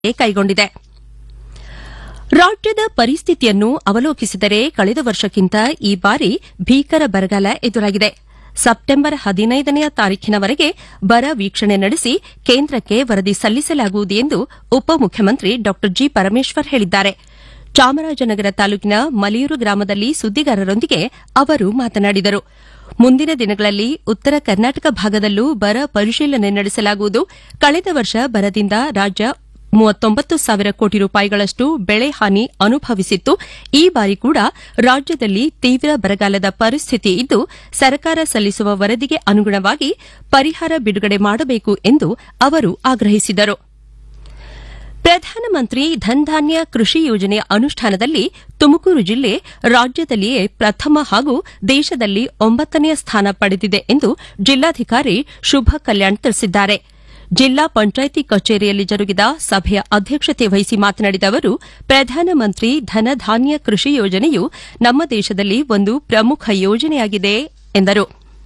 ಕೈಗೊಂಡಿದೆ ರಾಜ್ಯದ ಪರಿಸ್ಥಿತಿಯನ್ನು ಅವಲೋಕಿಸಿದರೆ ಕಳೆದ ವರ್ಷಕ್ಕಿಂತ ಈ ಬಾರಿ ಭೀಕರ ಬರಗಾಲ ಎದುರಾಗಿದೆ ಸೆಪ್ಟೆಂಬರ್ ಹದಿನೈದನೆಯ ತಾರೀಖಿನವರೆಗೆ ಬರ ವೀಕ್ಷಣೆ ನಡೆಸಿ ಕೇಂದ್ರಕ್ಕೆ ವರದಿ ಸಲ್ಲಿಸಲಾಗುವುದು ಎಂದು ಉಪಮುಖ್ಯಮಂತ್ರಿ ಡಾ ಜಿ ಪರಮೇಶ್ವರ್ ಹೇಳಿದ್ದಾರೆ ಚಾಮರಾಜನಗರ ತಾಲೂಕಿನ ಮಲಿಯೂರು ಗ್ರಾಮದಲ್ಲಿ ಸುದ್ದಿಗಾರರೊಂದಿಗೆ ಅವರು ಮಾತನಾಡಿದರು ಮುಂದಿನ ದಿನಗಳಲ್ಲಿ ಉತ್ತರ ಕರ್ನಾಟಕ ಭಾಗದಲ್ಲೂ ಬರ ಪರಿಶೀಲನೆ ನಡೆಸಲಾಗುವುದು ಕಳೆದ ವರ್ಷ ಬರದಿಂದ ರಾಜ್ಯ ಮೂವತ್ತೊಂಬತ್ತು ಸಾವಿರ ಕೋಟಿ ರೂಪಾಯಿಗಳಷ್ಟು ಬೆಳೆ ಹಾನಿ ಅನುಭವಿಸಿತ್ತು ಈ ಬಾರಿ ಕೂಡ ರಾಜ್ಯದಲ್ಲಿ ತೀವ್ರ ಬರಗಾಲದ ಪರಿಸ್ಥಿತಿ ಇದ್ದು ಸರ್ಕಾರ ಸಲ್ಲಿಸುವ ವರದಿಗೆ ಅನುಗುಣವಾಗಿ ಪರಿಹಾರ ಬಿಡುಗಡೆ ಮಾಡಬೇಕು ಎಂದು ಅವರು ಆಗ್ರಹಿಸಿದರು ಪ್ರಧಾನಮಂತ್ರಿ ಧನ್ಧಾನ್ಯ ಕೃಷಿ ಯೋಜನೆಯ ಅನುಷ್ಠಾನದಲ್ಲಿ ತುಮಕೂರು ಜಿಲ್ಲೆ ರಾಜ್ಯದಲ್ಲಿಯೇ ಪ್ರಥಮ ಹಾಗೂ ದೇಶದಲ್ಲಿ ಒಂಬತ್ತನೆಯ ಸ್ಥಾನ ಪಡೆದಿದೆ ಎಂದು ಜಿಲ್ಲಾಧಿಕಾರಿ ಶುಭ ಕಲ್ಯಾಣ್ ತಿಳಿಸಿದ್ದಾರೆ ಜಿಲ್ಲಾ ಪಂಚಾಯಿತಿ ಕಚೇರಿಯಲ್ಲಿ ಜರುಗಿದ ಸಭೆಯ ಅಧ್ಯಕ್ಷತೆ ವಹಿಸಿ ಮಾತನಾಡಿದ ಅವರು ಪ್ರಧಾನಮಂತ್ರಿ ಧನಧಾನ್ಯ ಕೃಷಿ ಯೋಜನೆಯು ನಮ್ಮ ದೇಶದಲ್ಲಿ ಒಂದು ಪ್ರಮುಖ ಯೋಜನೆಯಾಗಿದೆ ಎಂದರು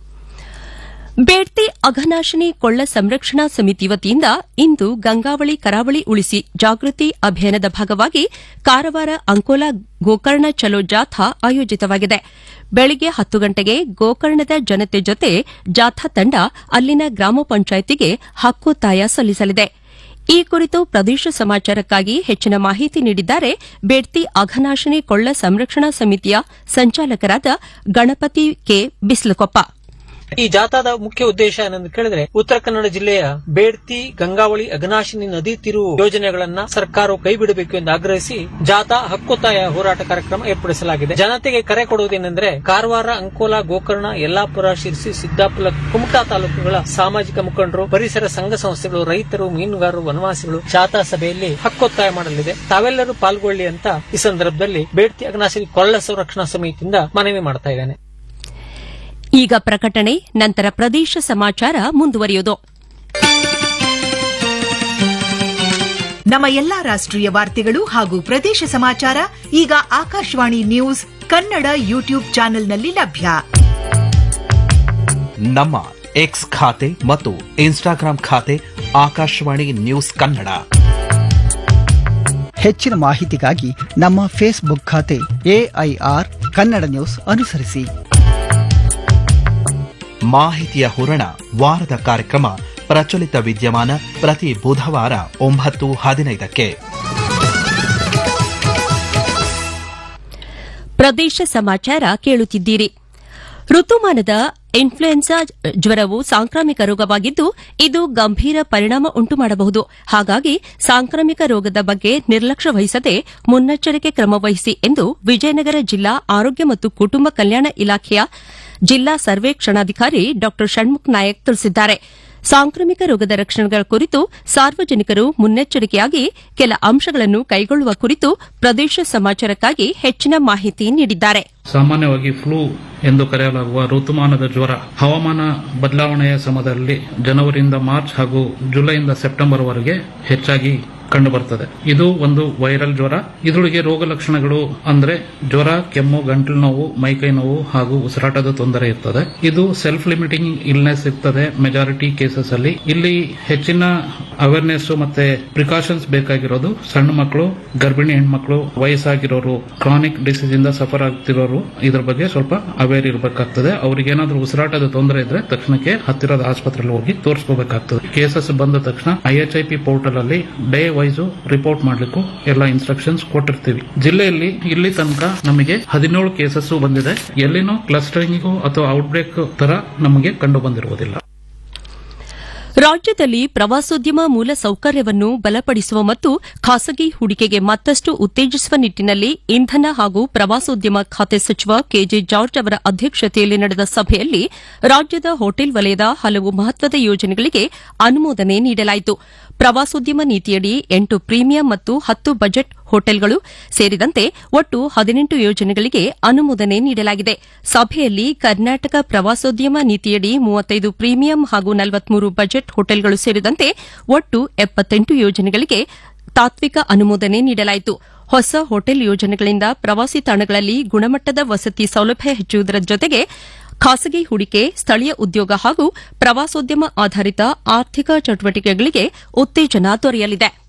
ಬೇಡ್ತಿ ಅಘನಾಶಿನಿ ಕೊಳ್ಳ ಸಂರಕ್ಷಣಾ ಸಮಿತಿ ವತಿಯಿಂದ ಇಂದು ಗಂಗಾವಳಿ ಕರಾವಳಿ ಉಳಿಸಿ ಜಾಗೃತಿ ಅಭಿಯಾನದ ಭಾಗವಾಗಿ ಕಾರವಾರ ಅಂಕೋಲಾ ಗೋಕರ್ಣ ಚಲೋ ಜಾಥಾ ಆಯೋಜಿತವಾಗಿದೆ ಬೆಳಗ್ಗೆ ಹತ್ತು ಗಂಟೆಗೆ ಗೋಕರ್ಣದ ಜನತೆ ಜೊತೆ ಜಾಥಾ ತಂಡ ಅಲ್ಲಿನ ಗ್ರಾಮ ಪಂಚಾಯಿತಿಗೆ ಹಕ್ಕೊತ್ತಾಯ ಸಲ್ಲಿಸಲಿದೆ ಈ ಕುರಿತು ಪ್ರದೇಶ ಸಮಾಚಾರಕ್ಕಾಗಿ ಹೆಚ್ಚಿನ ಮಾಹಿತಿ ನೀಡಿದ್ದಾರೆ ಬೇಡ್ತಿ ಅಘನಾಶಿನಿ ಕೊಳ್ಳ ಸಂರಕ್ಷಣಾ ಸಮಿತಿಯ ಸಂಚಾಲಕರಾದ ಗಣಪತಿ ಕೆ ಬಿಸ್ಲಕೊಪ್ಪ ಈ ಜಾಥಾದ ಮುಖ್ಯ ಉದ್ದೇಶ ಏನೆಂದು ಕೇಳಿದ್ರೆ ಉತ್ತರ ಕನ್ನಡ ಜಿಲ್ಲೆಯ ಬೇಡ್ತಿ ಗಂಗಾವಳಿ ಅಘನಾಶಿನಿ ನದಿ ತಿರುವು ಯೋಜನೆಗಳನ್ನ ಸರ್ಕಾರವು ಕೈ ಬಿಡಬೇಕು ಎಂದು ಆಗ್ರಹಿಸಿ ಜಾಥಾ ಹಕ್ಕೊತ್ತಾಯ ಹೋರಾಟ ಕಾರ್ಯಕ್ರಮ ಏರ್ಪಡಿಸಲಾಗಿದೆ ಜನತೆಗೆ ಕರೆ ಕೊಡುವುದೇನೆಂದ್ರೆ ಕಾರವಾರ ಅಂಕೋಲಾ ಗೋಕರ್ಣ ಯಲ್ಲಾಪುರ ಶಿರ್ಸಿ ಸಿದ್ದಾಪುರ ಕುಮಟಾ ತಾಲೂಕುಗಳ ಸಾಮಾಜಿಕ ಮುಖಂಡರು ಪರಿಸರ ಸಂಘ ಸಂಸ್ಥೆಗಳು ರೈತರು ಮೀನುಗಾರರು ವನವಾಸಿಗಳು ಜಾಥಾ ಸಭೆಯಲ್ಲಿ ಹಕ್ಕೊತ್ತಾಯ ಮಾಡಲಿದೆ ತಾವೆಲ್ಲರೂ ಪಾಲ್ಗೊಳ್ಳಿ ಅಂತ ಈ ಸಂದರ್ಭದಲ್ಲಿ ಬೇಡ್ತಿ ಅಘನಾಶಿನಿ ಕೊಳ್ಳ ಸಂರಕ್ಷಣಾ ಸಮಿತಿಯಿಂದ ಮನವಿ ಮಾಡ್ತಾ ಇದ್ದೇನೆ ಈಗ ಪ್ರಕಟಣೆ ನಂತರ ಪ್ರದೇಶ ಸಮಾಚಾರ ಮುಂದುವರಿಯುವುದು ನಮ್ಮ ಎಲ್ಲಾ ರಾಷ್ಟ್ರೀಯ ವಾರ್ತೆಗಳು ಹಾಗೂ ಪ್ರದೇಶ ಸಮಾಚಾರ ಈಗ ಆಕಾಶವಾಣಿ ನ್ಯೂಸ್ ಕನ್ನಡ ಯೂಟ್ಯೂಬ್ ಚಾನೆಲ್ನಲ್ಲಿ ಲಭ್ಯ ನಮ್ಮ ಎಕ್ಸ್ ಖಾತೆ ಮತ್ತು ಇನ್ಸ್ಟಾಗ್ರಾಂ ಖಾತೆ ಆಕಾಶವಾಣಿ ನ್ಯೂಸ್ ಕನ್ನಡ ಹೆಚ್ಚಿನ ಮಾಹಿತಿಗಾಗಿ ನಮ್ಮ ಫೇಸ್ಬುಕ್ ಖಾತೆ ಎಐಆರ್ ಕನ್ನಡ ನ್ಯೂಸ್ ಅನುಸರಿಸಿ ಮಾಹಿತಿಯ ಹೂರಣ ವಾರದ ಕಾರ್ಯಕ್ರಮ ಪ್ರಚಲಿತ ವಿದ್ಯಮಾನ ಪ್ರತಿ ಬುಧವಾರ ಒಂಬತ್ತು ಹದಿನೈದಕ್ಕೆ ಪ್ರದೇಶ ಸಮಾಚಾರ ಕೇಳುತ್ತಿದ್ದೀರಿ ಋತುಮಾನದ ಇನ್ಫ್ಲೂಯೆನ್ಸಾ ಜ್ವರವು ಸಾಂಕ್ರಾಮಿಕ ರೋಗವಾಗಿದ್ದು ಇದು ಗಂಭೀರ ಪರಿಣಾಮ ಉಂಟು ಮಾಡಬಹುದು ಹಾಗಾಗಿ ಸಾಂಕ್ರಾಮಿಕ ರೋಗದ ಬಗ್ಗೆ ನಿರ್ಲಕ್ಷ್ಯ ವಹಿಸದೆ ಮುನ್ನೆಚ್ಚರಿಕೆ ಕ್ರಮ ವಹಿಸಿ ಎಂದು ವಿಜಯನಗರ ಜಿಲ್ಲಾ ಆರೋಗ್ಯ ಮತ್ತು ಕುಟುಂಬ ಕಲ್ಯಾಣ ಇಲಾಖೆಯ ಜಿಲ್ಲಾ ಸರ್ವೇಕ್ಷಣಾಧಿಕಾರಿ ಡಾ ಷಣ್ಮುಖ್ ನಾಯಕ್ ತಿಳಿಸಿದ್ದಾರೆ ಸಾಂಕ್ರಾಮಿಕ ರೋಗದ ರಕ್ಷಣೆಗಳ ಕುರಿತು ಸಾರ್ವಜನಿಕರು ಮುನ್ನೆಚ್ಚರಿಕೆಯಾಗಿ ಕೆಲ ಅಂಶಗಳನ್ನು ಕೈಗೊಳ್ಳುವ ಕುರಿತು ಪ್ರದೇಶ ಸಮಾಚಾರಕ್ಕಾಗಿ ಹೆಚ್ಚಿನ ಮಾಹಿತಿ ನೀಡಿದ್ದಾರೆ ಸಾಮಾನ್ಯವಾಗಿ ಫ್ಲೂ ಎಂದು ಕರೆಯಲಾಗುವ ಋತುಮಾನದ ಜ್ವರ ಹವಾಮಾನ ಬದಲಾವಣೆಯ ಸಮಯದಲ್ಲಿ ಜನವರಿಯಿಂದ ಮಾರ್ಚ್ ಹಾಗೂ ಜುಲೈಯಿಂದ ಸೆಪ್ಟೆಂಬರ್ ವರೆಗೆ ಹೆಚ್ಚಾಗಿ ಕಂಡುಬರುತ್ತದೆ ಇದು ಒಂದು ವೈರಲ್ ಜ್ವರ ಇದರೊಳಗೆ ರೋಗ ಲಕ್ಷಣಗಳು ಅಂದ್ರೆ ಜ್ವರ ಕೆಮ್ಮು ಗಂಟಲು ನೋವು ಮೈಕೈ ನೋವು ಹಾಗೂ ಉಸಿರಾಟದ ತೊಂದರೆ ಇರ್ತದೆ ಇದು ಸೆಲ್ಫ್ ಲಿಮಿಟಿಂಗ್ ಇಲ್ನೆಸ್ ಇರ್ತದೆ ಮೆಜಾರಿಟಿ ಕೇಸಸ್ ಅಲ್ಲಿ ಇಲ್ಲಿ ಹೆಚ್ಚಿನ ಅವೇರ್ನೆಸ್ ಮತ್ತೆ ಪ್ರಿಕಾಷನ್ಸ್ ಬೇಕಾಗಿರೋದು ಸಣ್ಣ ಮಕ್ಕಳು ಗರ್ಭಿಣಿ ಹೆಣ್ಮಕ್ಳು ವಯಸ್ಸಾಗಿರೋರು ಕ್ರಾನಿಕ್ ಡಿಸೀಸ್ ಇಂದ ಸಫರ್ ಆಗ್ತಿರೋರು ಇದ್ರ ಬಗ್ಗೆ ಸ್ವಲ್ಪ ಅವೇರ್ ಇರಬೇಕಾಗ್ತದೆ ಅವ್ರಿಗೆ ಏನಾದ್ರೂ ಉಸಿರಾಟದ ತೊಂದರೆ ಇದ್ರೆ ತಕ್ಷಣಕ್ಕೆ ಹತ್ತಿರದ ಆಸ್ಪತ್ರೆಯಲ್ಲಿ ಹೋಗಿ ತೋರಿಸಬೇಕಾಗ್ತದೆ ಕೇಸಸ್ ಬಂದ ತಕ್ಷಣ ಐಎಚ್ಐಪಿ ಪೋರ್ಟಲ್ ಅಲ್ಲಿ ಡೇ ವೈಸು ರಿಪೋರ್ಟ್ ಮಾಡ್ಲಿಕ್ಕೂ ಎಲ್ಲ ಇನ್ಸ್ಟ್ರಕ್ಷನ್ಸ್ ಕೊಟ್ಟಿರ್ತೀವಿ ಜಿಲ್ಲೆಯಲ್ಲಿ ಇಲ್ಲಿ ತನಕ ನಮಗೆ ಹದಿನೇಳು ಕೇಸಸ್ ಬಂದಿದೆ ಎಲ್ಲಿನೂ ಕ್ಲಸ್ಟರಿಂಗ್ ಅಥವಾ ಔಟ್ಬ್ರೇಕ್ ತರ ನಮಗೆ ಕಂಡು ಬಂದಿರುವುದಿಲ್ಲ ರಾಜ್ಯದಲ್ಲಿ ಪ್ರವಾಸೋದ್ಯಮ ಮೂಲ ಸೌಕರ್ಯವನ್ನು ಬಲಪಡಿಸುವ ಮತ್ತು ಖಾಸಗಿ ಹೂಡಿಕೆಗೆ ಮತ್ತಷ್ಟು ಉತ್ತೇಜಿಸುವ ನಿಟ್ಟಿನಲ್ಲಿ ಇಂಧನ ಹಾಗೂ ಪ್ರವಾಸೋದ್ಯಮ ಖಾತೆ ಸಚಿವ ಕೆಜೆ ಜಾರ್ಜ್ ಅವರ ಅಧ್ಯಕ್ಷತೆಯಲ್ಲಿ ನಡೆದ ಸಭೆಯಲ್ಲಿ ರಾಜ್ಯದ ಹೋಟೆಲ್ ವಲಯದ ಹಲವು ಮಹತ್ವದ ಯೋಜನೆಗಳಿಗೆ ಅನುಮೋದನೆ ನೀಡಲಾಯಿತು ಪ್ರವಾಸೋದ್ಯಮ ನೀತಿಯಡಿ ಎಂಟು ಪ್ರೀಮಿಯಂ ಮತ್ತು ಹತ್ತು ಬಜೆಟ್ ಹೋಟೆಲ್ಗಳು ಸೇರಿದಂತೆ ಒಟ್ಟು ಹದಿನೆಂಟು ಯೋಜನೆಗಳಿಗೆ ಅನುಮೋದನೆ ನೀಡಲಾಗಿದೆ ಸಭೆಯಲ್ಲಿ ಕರ್ನಾಟಕ ಪ್ರವಾಸೋದ್ಯಮ ನೀತಿಯಡಿ ಮೂವತ್ತೈದು ಪ್ರೀಮಿಯಂ ಹಾಗೂ ನಲವತ್ಮೂರು ಬಜೆಟ್ ಹೋಟೆಲ್ಗಳು ಸೇರಿದಂತೆ ಒಟ್ಟು ಎಪ್ಪತ್ತೆಂಟು ಯೋಜನೆಗಳಿಗೆ ತಾತ್ವಿಕ ಅನುಮೋದನೆ ನೀಡಲಾಯಿತು ಹೊಸ ಹೋಟೆಲ್ ಯೋಜನೆಗಳಿಂದ ಪ್ರವಾಸಿ ತಾಣಗಳಲ್ಲಿ ಗುಣಮಟ್ಟದ ವಸತಿ ಸೌಲಭ್ಯ ಹೆಚ್ಚುವುದರ ಜೊತೆಗೆ ಖಾಸಗಿ ಹೂಡಿಕೆ ಸ್ಥಳೀಯ ಉದ್ಯೋಗ ಹಾಗೂ ಪ್ರವಾಸೋದ್ಯಮ ಆಧಾರಿತ ಆರ್ಥಿಕ ಚಟುವಟಿಕೆಗಳಿಗೆ ಉತ್ತೇಜನ ದೊರೆಯಲಿದೆ